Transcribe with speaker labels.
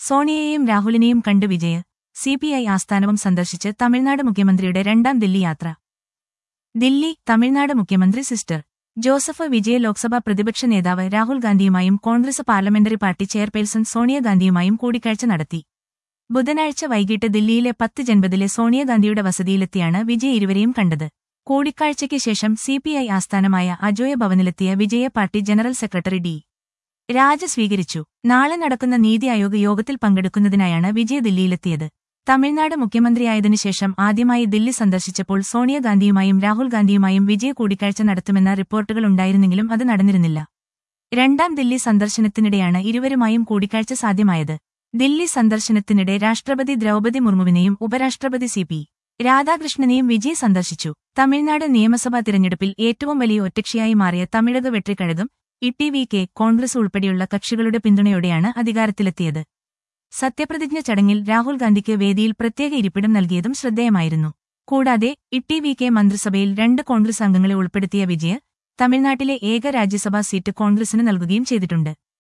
Speaker 1: സോണിയയെയും രാഹുലിനെയും കണ്ട് വിജയ് സിപിഐ ആസ്ഥാനവും സന്ദർശിച്ച് തമിഴ്നാട് മുഖ്യമന്ത്രിയുടെ രണ്ടാം ദില്ലി യാത്ര ദില്ലി തമിഴ്നാട് മുഖ്യമന്ത്രി സിസ്റ്റർ ജോസഫ് വിജയ് ലോക്സഭാ പ്രതിപക്ഷ നേതാവ് രാഹുൽ ഗാന്ധിയുമായും കോൺഗ്രസ് പാർലമെന്ററി പാർട്ടി ചെയർപേഴ്സൺ സോണിയാഗാന്ധിയുമായും കൂടിക്കാഴ്ച നടത്തി ബുധനാഴ്ച വൈകിട്ട് ദില്ലിയിലെ പത്ത് ജൻപതിലെ സോണിയാഗാന്ധിയുടെ വസതിയിലെത്തിയാണ് വിജയ് ഇരുവരെയും കണ്ടത് കൂടിക്കാഴ്ചയ്ക്ക് ശേഷം സിപിഐ ആസ്ഥാനമായ അജോയ ഭവനിലെത്തിയ വിജയെ party general secretary D Raja സ്വീകരിച്ചു നാളെ നടക്കുന്ന നീതി ആയോഗ് യോഗത്തിൽ പങ്കെടുക്കുന്നതിനായാണ് വിജയ് ദില്ലിയിലെത്തിയത് തമിഴ്നാട് മുഖ്യമന്ത്രിയായതിനു ശേഷം ആദ്യമായി ദില്ലി സന്ദർശിച്ചപ്പോൾ സോണിയാഗാന്ധിയുമായും രാഹുൽ ഗാന്ധിയുമായും വിജയ് കൂടിക്കാഴ്ച നടത്തുമെന്ന റിപ്പോർട്ടുകൾ ഉണ്ടായിരുന്നെങ്കിലും അത് നടന്നിരുന്നില്ല രണ്ടാം ദില്ലി സന്ദർശനത്തിനിടെയാണ് ഇരുവരുമായും കൂടിക്കാഴ്ച സാധ്യമായത് ദില്ലി സന്ദർശനത്തിനിടെ രാഷ്ട്രപതി ദ്രൗപദി മുർമുവിനെയും ഉപരാഷ്ട്രപതി സി പി രാധാകൃഷ്ണനെയും വിജയ് സന്ദർശിച്ചു തമിഴ്നാട് നിയമസഭാ തിരഞ്ഞെടുപ്പിൽ ഏറ്റവും വലിയ ഒറ്റക്ഷിയായി മാറിയ Tamizhaga Vetrikazhagam E V K Congress ഉൾപ്പെടെയുള്ള കക്ഷികളുടെ പിന്തുണയോടെയാണ് അധികാരത്തിലെത്തിയത് സത്യപ്രതിജ്ഞ ചടങ്ങിൽ രാഹുൽ ഗാന്ധിക്ക് വേദിയിൽ പ്രത്യേക ഇരിപ്പിടം നൽകിയതും ശ്രദ്ധേയമായിരുന്നു കൂടാതെ ഇ വി കെ മന്ത്രിസഭയിൽ രണ്ട് കോൺഗ്രസ് അംഗങ്ങളെ ഉൾപ്പെടുത്തിയ വിജയ് തമിഴ്നാട്ടിലെ ഏക രാജ്യസഭാ സീറ്റ് കോൺഗ്രസിന് നൽകുകയും ചെയ്തിട്ടുണ്ട്